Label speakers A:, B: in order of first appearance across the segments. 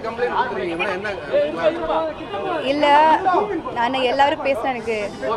A: complaint கொடுத்துருக்கீங்க madam என்ன
B: இல்லை நான் எல்லாரும் பேசினேன் எனக்கு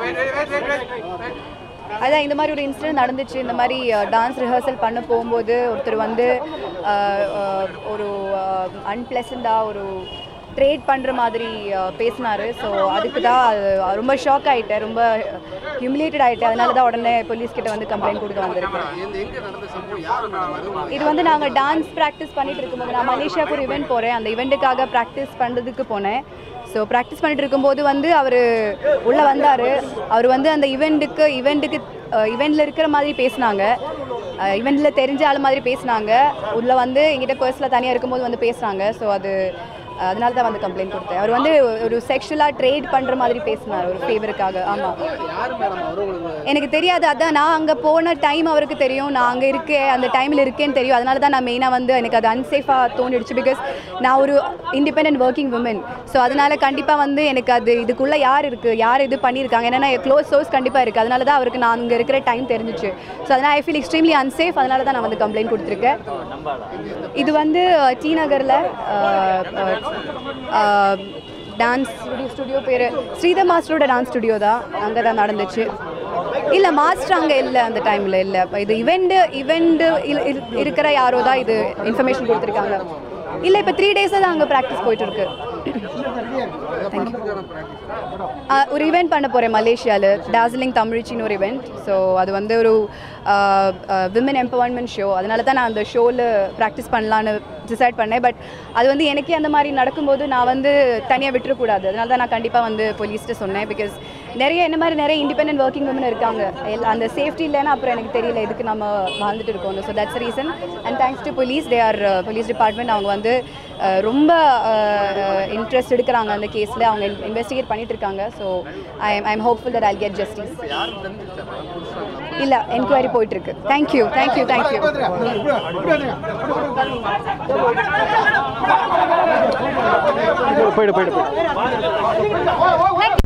B: அதான் இந்த மாதிரி ஒரு இன்சிடென்ட் நடந்துச்சு இந்த மாதிரி டான்ஸ் ரிஹர்சல் பண்ண போகும்போது ஒருத்தர் வந்து அஹ், அஹ், ஒரு அன்பிளசண்டாக ஒரு ட்ரேட் பண்ணுற மாதிரி பேசினார் ஸோ அதுக்கு தான் அது ரொம்ப ஷாக் ஆகிட்டேன் ரொம்ப ஹியூமிலேட்டட் ஆகிட்டேன் அதனால தான் உடனே போலீஸ் கிட்ட வந்து கம்ப்ளைண்ட் கொடுக்க வந்திருக்கேன்
A: இந்த எங்க நடந்த சம்பவம் யார் மேடம் அது உங்களுக்கு
B: இது வந்து நாங்கள் டான்ஸ் ப்ராக்டிஸ் பண்ணிட்டு இருக்கும்போது நான் மலேசியாவுக்கு ஒரு இவெண்ட் போகிறேன் அந்த இவெண்ட்டுக்காக ப்ராக்டிஸ் பண்ணுறதுக்கு போனேன் ஸோ ப்ராக்டிஸ் பண்ணிட்டு இருக்கும்போது வந்து அவர் உள்ளே வந்தார் அவர் வந்து அந்த இவெண்ட்டுக்கு இவெண்ட்டுக்கு இவெண்ட்டில் இருக்கிற மாதிரி பேசினாங்க இவெண்ட்டில் தெரிஞ்ச ஆள் மாதிரி பேசினாங்க உள்ளே வந்து எங்கிட்ட பர்ஸில் தனியாக இருக்கும்போது வந்து பேசுனாங்க ஸோ அது அதனால தான் வந்து கம்ப்ளைண்ட் கொடுத்தேன் அவர் வந்து ஒரு செக்ஷுவலாக ட்ரேட் பண்ணுற மாதிரி பேசினார் ஒரு ஃபேவருக்காக ஆமாம்
A: யார் மேடம் அவர் உங்களுக்கு
B: எனக்கு தெரியாது அதான் நான் அங்கே போன டைம் அவருக்கு தெரியும் நான் அங்கே இருக்கேன் அந்த டைமில் இருக்கேன்னு தெரியும் அதனால தான் நான் மெயினாக வந்து எனக்கு அது அன்சேஃபாக தோணிடுச்சு பிகாஸ் நான் ஒரு இண்டிபெண்ட் ஒர்க்கிங் உமன் ஸோ அதனால கண்டிப்பாக வந்து எனக்கு அது இதுக்குள்ளே யார் இருக்குது யார் இது பண்ணியிருக்காங்க ஏன்னா க்ளோஸ் சோர்ஸ் கண்டிப்பாக இருக்குது அதனால தான் அவருக்கு நான் அங்கே இருக்கிற டைம் தெரிஞ்சிச்சு ஸோ அதனால் ஐ ஃபீல் எக்ஸ்ட்ரீம்லி அன்சேஃப் அதனால தான் நான் வந்து கம்ப்ளைண்ட் கொடுத்துருக்கேன் இது வந்து அஹ், டி நகரில் டான்ஸ் ஸ்டுடியோ ஸ்டுடியோ பேர் ஸ்ரீதர் மாஸ்டரோட டான்ஸ் ஸ்டுடியோ தான் அங்கே தான் நடந்துச்சு இல்லை மாஸ்டர் அங்கே இல்லை அந்த டைமில் இல்லை இப்போ இது இவெண்ட் இவெண்ட் இருக்கிற யாரோ தான் இது இன்ஃபர்மேஷன் கொடுத்துருக்காங்க இல்லை இப்போ த்ரீ டேஸாக தான் அங்கே ப்ராக்டிஸ் போயிட்டு இருக்கு ஆஹ் ஒரு ஈவெண்ட் பண்ண போகிறேன் மலேசியாவில் டார்ஜிலிங் தமிழ்ச்சின்னு ஒரு ஈவெண்ட் ஸோ அது வந்து ஒரு விமன் எம்பவர்மெண்ட் ஷோ அதனால தான் நான் அந்த ஷோவில் ப்ராக்டிஸ் பண்ணலான்னு டிசைட் பண்ணேன் பட் அது வந்து எனக்கே அந்த மாதிரி நடக்கும்போது நான் வந்து தனியாக விட்டுறக்கூடாது அதனால தான் நான் கண்டிப்பாக வந்து போலீஸ்ட்டு சொன்னேன் பிகாஸ் நிறைய என்ன மாதிரி நிறைய இண்டிபெண்டன்ட் ஒர்க்கிங் உமன் இருக்காங்க எல்லா- அந்த சேஃப்டி இல்லைன்னா அப்புறம் எனக்கு தெரியல எதுக்கு நம்ம வாழ்ந்துட்டு இருக்கோம் so that's reason and thanks to police they are police department அவங்க வந்து அஹ், ரொம்ப இன்ட்ரெஸ்ட் எடுக்கிறாங்க அந்த கேஸில் அவங்க இன்வெஸ்டிகேட் பண்ணிட்டு இருக்காங்க so I I am hopeful that I get justice
A: யாரும் தெரிஞ்சிருச்சா மேடம் புதுசாக
B: இல்லை என்கொயரி போயிட்டு இருக்கு தேங்க்யூ தேங்க்யூ தேங்க்யூ
C: போயிடு போயிடு போயிடு